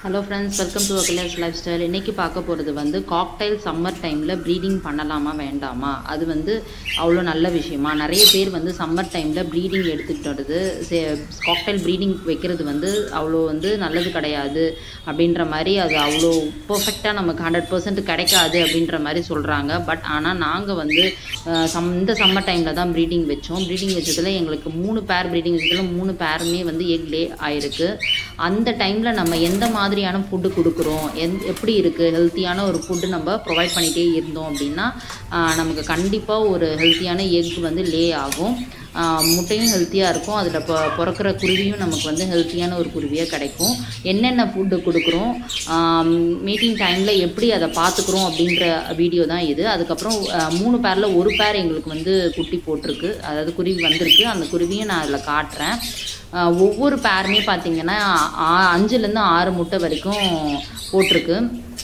hello friends welcome to Akila's lifestyle இன்றைக்கி பார்க்க போகிறது வந்து காக்டைல் சம்மர் டைமில் ப்ரீடிங் பண்ணலாமா வேண்டாமா அது வந்து அவ்வளோ நல்ல விஷயமா நிறைய பேர் வந்து சம்மர் டைமில் ப்ரீடிங் எடுத்துக்கிட்டது காக்டைல் ப்ரீடிங் வைக்கிறது வந்து அவ்வளோ வந்து நல்லது கிடையாது அப்படின்ற மாதிரி அது அவ்வளோ பர்ஃபெக்டாக நமக்கு ஹண்ட்ரட் பர்சன்ட் கிடைக்காது அப்படின்ற மாதிரி சொல்கிறாங்க பட் ஆனால் நாங்கள் வந்து அஹ், சம் இந்த சம்மர் டைமில் தான் ப்ரீடிங் வச்சோம் ப்ரீடிங் வச்சதில் எங்களுக்கு மூணு பேர் ப்ரீடிங் வச்சதில் மூணு பேருமே வந்து எக் லே ஆயிருக்கு அந்த டைமில் நம்ம எந்த மாதிரியான ஃபுட்டு கொடுக்குறோம் எந் எப்படி இருக்குது ஹெல்த்தியான ஒரு ஃபுட்டு நம்ம ப்ரொவைட் பண்ணிகிட்டே இருந்தோம் அப்படின்னா ஆஹ், நமக்கு கண்டிப்பாக ஒரு ஹெல்த்தியான எக் வந்து லே ஆகும் ஆஹ், முட்டையும் ஹெல்த்தியாக இருக்கும் அதில் பொ பிறக்கிற குருவியும் நமக்கு வந்து ஹெல்த்தியான ஒரு குருவியாக கிடைக்கும் என்னென்ன ஃபுட்டு கொடுக்குறோம் மீட்டிங் டைமில் எப்படி அதை பார்த்துக்குறோம் அப்படின்ற வீடியோ தான் இது அதுக்கப்புறம் ஆஹ், மூணு பேரில் ஒரு பேர் எங்களுக்கு வந்து குட்டி போட்டிருக்கு அதாவது குருவி வந்திருக்கு அந்த குருவியும் நான் அதில் காட்டுறேன் ஆஹ் ஒவ்வொரு பேருமே பார்த்தீங்கன்னா ஆ- அஞ்சுலேருந்து ஆறு முட்டை வரைக்கும் போட்டிருக்கு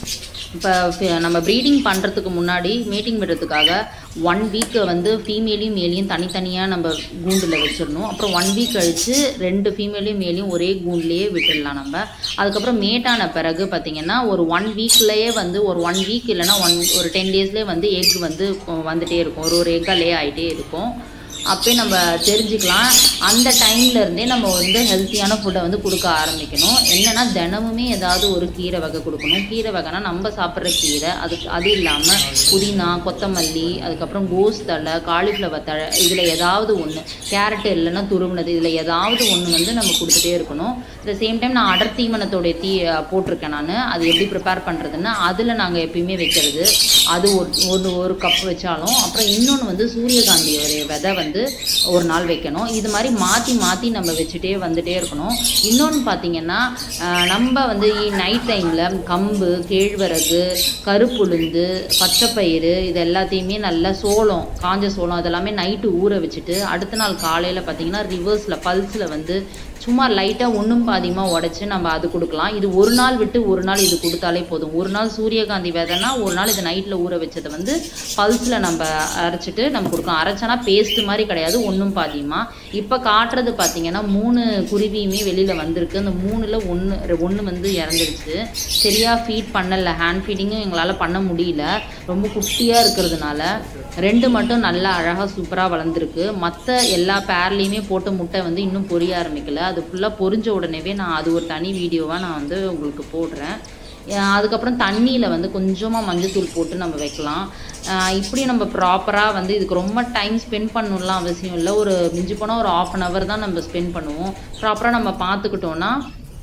இப்போ நம்ம ப்ரீடிங் பண்ணுறதுக்கு முன்னாடி மீட்டிங் விடுறதுக்காக ஒன் வீக் வந்து ஃபீமேலையும் மேலையும் தனித்தனியாக நம்ம கூண்டில் வச்சிடணும் அப்புறம் ஒன் வீக் கழித்து ரெண்டு ஃபீமேலையும் மேலையும் ஒரே கூண்டுலேயே விட்டுடலாம் நம்ம அதுக்கப்புறம் மேட்டான பிறகு பார்த்தீங்கன்னா ஒரு ஒன் வீக்லேயே வந்து ஒரு ஒன் வீக் இல்லைன்னா ஒன் ஒரு டென் டேஸ்லேயே வந்து எக் வந்து வந்துட்டே இருக்கும் ஒரு ஒரு எக்காக லே ஆகிட்டே இருக்கும் அப்பயே நம்ம தெரிஞ்சுக்கலாம் அந்த டைம்ல இருந்தே நம்ம வந்து ஹெல்த்தியான ஃபுட்டை வந்து கொடுக்க ஆரம்பிக்கணும் என்னன்னா தினமுமே ஏதாவது ஒரு கீரை வகை கொடுக்கணும் கீரை வகைனா நம்ம சாப்பிட்ற கீரை அதுக்கு அது இல்லாமல் புதினா கொத்தமல்லி அதுக்கப்புறம் கோஸ் தழை காலிஃப்ளவர் தழை இதில் ஏதாவது ஒன்று கேரட் இல்லைன்னா துருவினது இதில் ஏதாவது ஒன்று வந்து நம்ம கொடுத்துட்டே இருக்கணும் அட் சேம் டைம் நான் அடர் தீவனத்தோடைய தீ போட்டிருக்கேன் நான் அது எப்படி ப்ரிப்பேர் பண்ணுறதுன்னு அதில் நாங்கள் எப்பயுமே வைக்கிறது அது ஒரு ஒரு ஒரு கப் வச்சாலும் அப்புறம் இன்னொன்று வந்து சூரியகாந்தியோடைய விதை வந்து ஒரு நாள் வைக்கணும் இது மாதிரி மாற்றி மாற்றி நம்ம வச்சுட்டே வந்துட்டே இருக்கணும் இன்னொன்று பார்த்தீங்கன்னா ஆஹ், நம்ம வந்து நைட் டைமில் கம்பு கேழ்வரகு கருப்புளுந்து பச்சைப்பயிறு இது எல்லாத்தையுமே நல்லா சோளம் காஞ்ச சோளம் அதெல்லாமே நைட்டு ஊற வச்சுட்டு அடுத்த நாள் காலையில் பார்த்தீங்கன்னா ரிவர்ஸில் பல்ஸில் வந்து சும்மா லைட்டாக ஒன்றும் பாதியமாக உடச்சி நம்ம அது கொடுக்கலாம் இது ஒரு நாள் விட்டு ஒரு நாள் இது கொடுத்தாலே போதும் ஒரு நாள் சூரியகாந்தி விதைனா ஒரு நாள் இது நைட்டில் ஊற வச்சதை வந்து பல்ஸில் நம்ம அரைச்சிட்டு நம்ம கொடுக்கலாம் அரைச்சனா பேஸ்ட் மாதிரி கிடையாது ஒன்றும் பாதியமாக இப்போ காட்டுறது பார்த்தீங்கன்னா மூணு குருவியுமே வெளியில் வந்திருக்கு அந்த மூணில் ஒன்று ஒன்று வந்து இறந்துருச்சு சரியாக ஃபீட் பண்ணல ஹேண்ட் ஃபீடிங்கும் எங்களால் பண்ண முடியல ரொம்ப குட்டியாக இருக்கிறதுனால ரெண்டு மட்டும் நல்லா அழகாக சூப்பராக வளர்ந்துருக்கு மற்ற எல்லா பேர்லேயுமே போட்ட முட்டை வந்து இன்னும் பொரிய ஆரம்பிக்கல அது ஃபுல்லாக பொரிஞ்ச உடனேவே நான் அது ஒரு தனி வீடியோவாக நான் வந்து உங்களுக்கு போடுறேன் அஹ் அதுக்கப்புறம் தண்ணியில் வந்து கொஞ்சமாக மஞ்சத்தூள் போட்டு நம்ம வைக்கலாம் அஹ் இப்படி நம்ம ப்ராப்பராக வந்து இதுக்கு ரொம்ப டைம் ஸ்பெண்ட் பண்ணணும்லாம் அவசியம் இல்லை ஒரு மிஞ்சி போனால் ஒரு ஆஃப் அன் ஹவர் தான் நம்ம ஸ்பெண்ட் பண்ணுவோம் ப்ராப்பராக நம்ம பார்த்துக்கிட்டோன்னா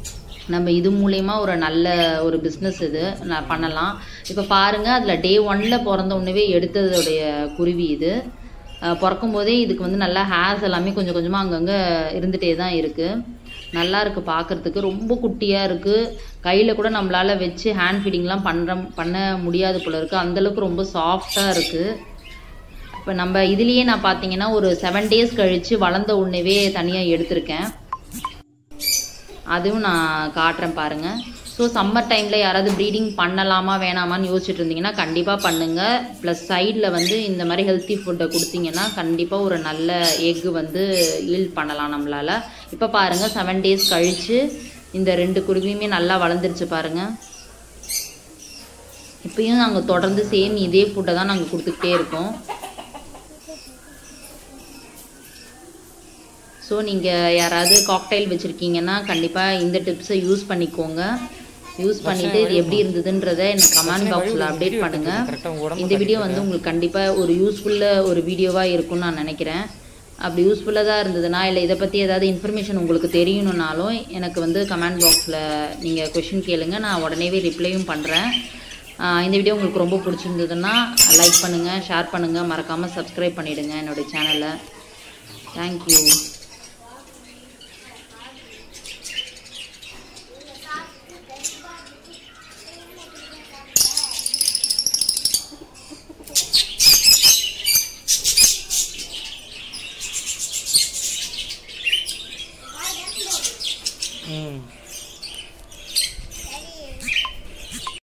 நம்ம இது மூலயமா ஒரு நல்ல ஒரு பிஸ்னஸ் இது நான் பண்ணலாம் இப்போ பாருங்கள் அதில் டே ஒன்னில் பிறந்த உடனே எடுத்ததோடைய குருவி இது அஹ் பிறக்கும் போதே இதுக்கு வந்து நல்லா ஹேர்ஸ் எல்லாமே கொஞ்சம் கொஞ்சமாக அங்கங்கே இருந்துகிட்டே தான் இருக்குது நல்லா இருக்குது பார்க்குறதுக்கு ரொம்ப குட்டியாக இருக்குது கையில் கூட நம்மளால் வச்சு ஹேண்ட் ஃபீடிங்லாம் பண்ணுற பண்ண முடியாது போல இருக்குது அந்தளவுக்கு ரொம்ப சாஃப்டாக இருக்குது இப்போ நம்ம இதுலேயே நான் பார்த்தீங்கன்னா ஒரு செவன் டேஸ் கழித்து வளர்ந்த உடனேவே தனியாக எடுத்திருக்கேன் அதுவும் நான் காட்டுறேன் பாருங்கள் ஸோ சம்மர் டைமில் யாராவது ப்ரீடிங் பண்ணலாமா வேணாமான்னு யோசிச்சுட்டு இருந்தீங்கன்னா கண்டிப்பாக பண்ணுங்கள் ப்ளஸ் சைடில் வந்து இந்த மாதிரி ஹெல்த்தி ஃபுட்டை கொடுத்தீங்கன்னா கண்டிப்பாக ஒரு நல்ல எக்கு வந்து ஈல்ட் பண்ணலாம் நம்மளால் இப்போ பாருங்கள் செவன் டேஸ் கழித்து இந்த ரெண்டு குருவியுமே நல்லா வளர்ந்துருச்சு பாருங்கள் இப்பயும் நாங்கள் தொடர்ந்து சேம் இதே ஃபுட்டை தான் நாங்கள் கொடுத்துக்கிட்டே இருக்கோம் ஸோ நீங்கள் யாராவது காக்டைல் வச்சுருக்கீங்கன்னா கண்டிப்பாக இந்த டிப்ஸை யூஸ் பண்ணிக்கோங்க யூஸ் பண்ணிவிட்டு இது எப்படி இருந்ததுன்றதை எனக்கு கமெண்ட் பாக்ஸில் அப்டேட் பண்ணுங்கள் இந்த வீடியோ வந்து உங்களுக்கு கண்டிப்பாக ஒரு யூஸ்ஃபுல்ல ஒரு வீடியோவாக இருக்கும்னு நான் நினைக்கிறேன் அப்படி யூஸ்ஃபுல்லாக தான் இருந்ததுன்னா இல்லை இதை பற்றி ஏதாவது இன்ஃபர்மேஷன் உங்களுக்கு தெரியணுன்னாலும் எனக்கு வந்து கமெண்ட் பாக்ஸில் நீங்கள் கொஷின் கேளுங்க நான் உடனேவே ரிப்ளையும் பண்ணுறேன் இந்த வீடியோ உங்களுக்கு ரொம்ப பிடிச்சிருந்ததுன்னா லைக் பண்ணுங்கள் ஷேர் பண்ணுங்கள் மறக்காமல் சப்ஸ்கிரைப் பண்ணிவிடுங்க என்னோடய சேனலை தேங்க்யூ